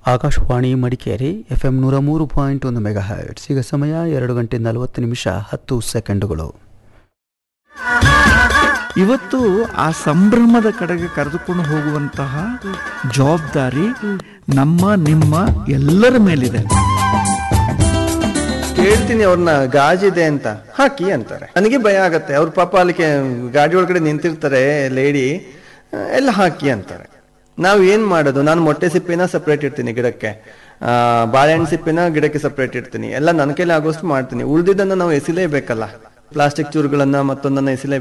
Akashvani Madikeri F M ನೂರ ಮೂರು point ಒಂದು ಮೆಗಾ ಹರ್ಟ್ಸ್ ಈಗ ಸಮಯ ಎರಡು ಗಂಟೆ ನಲವತ್ತು ನಿಮಿಷ ಹತ್ತು ಸೆಕೆಂಡುಗಳು ಇವತ್ತು ಆ ಸಂಭ್ರಮದ ಕಡೆಗೆ ಕರೆದುಕೊಂಡು ಹೋಗುವಂತಹ ಜವಾಬ್ದಾರಿ ನಮ್ಮ ನಿಮ್ಮ ಎಲ್ಲರ ಮೇಲಿದೆ ಕೇಳ್ತೀನಿ ಅವ್ರನ್ನ ಗಾಜಿದೆ ಅಂತ ಹಾಕಿ ಅಂತಾರೆ ನನಗೆ ಭಯ ಆಗತ್ತೆ ಅವ್ರ ಪಾಪ ಅಲ್ಲಿ ಕೆ- ಗಾಡಿ ಒಳಗಡೆ ನಿಂತಿರ್ತಾರೆ ಲೇಡಿ ಎಲ್ಲ ಹಾಕಿ ಅಂತಾರೆ ನಾವ್ ಏನ್ ಮಾಡೋದು ನಾನು ಮೊಟ್ಟೆ ಸಿಪ್ಪಿನ ಸಪ್ರೇಟ್ ಇಡ್ತೀನಿ ಗಿಡಕ್ಕೆ ಆ, ಬಾಳೆಹಣ್ಣು ಸಿಪ್ಪಿನ ಗಿಡಕ್ಕೆ ಸಪ್ರೇಟ್ ಇಡ್ತೀನಿ ಎಲ್ಲ ನನ್ನ ಕೈಲಿ ಆಗೋಷ್ಟು ಮಾಡ್ತೀನಿ ಉಳ್ದಿದ್ದನ್ನ ನಾವು ಎಸಿಲೇಬೇಕಲ್ಲ ಪ್ಲಾಸ್ಟಿಕ್ ಚೂರುಗಳನ್ನ ಮತ್ತೊಂದನ್ನ ಎಸಿಲೇ